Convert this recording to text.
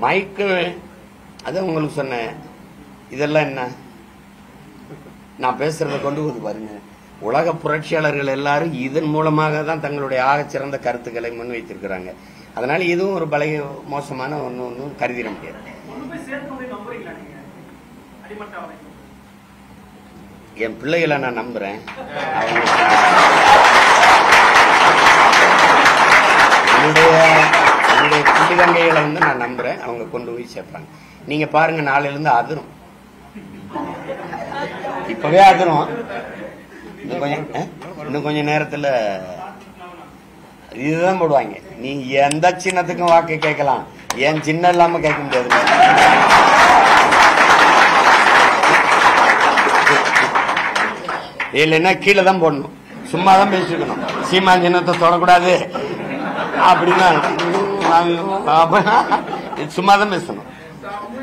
மைக்கு அதான் உங்களுக்கு சொன்னேன் இதெல்லாம் என்ன நான் பேசுறத கொண்டு வந்து பாருங்க உலக புரட்சியாளர்கள் எல்லாரும் இதன் மூலமாக தான் தங்களுடைய ஆகச்சிறந்த கருத்துக்களை முன்வைத்திருக்கிறாங்க அதனால இதுவும் ஒரு பழைய மோசமான ஒன்று ஒன்றும் கருதிட முடியாது கொண்டு போய் சேர்த்து போய் நம்புறீங்களா நீங்க அடிமட்ட வரைக்கும் என் பிள்ளைகளை நான் நம்புறேன் அவங்க என்னுடைய என்னுடைய பிள்ளைதங்கைகளை வந்து நான் நம்புறேன் அவங்க கொண்டு போய் சேர்ப்பாங்க நீங்க பாருங்க நாளையில இருந்து அதிரும் இப்பவே அதிரும் இன்னும் கொஞ்சம் அஹ், இன்னும் கொஞ்ச நேரத்துல இதுதான் போடுவாங்க நீ எந்த சின்னத்துக்கும் வாக்கு கேட்கலாம் என் சின்ன இல்லாம கேட்க முடியாது இல்லைன்னா கீழே தான் போடணும் சும்மா தான் பேசிக்கணும் சீமா சின்னத்தை தொடக்கூடாது அப்படின்னா சும்மா தான் பேசணும்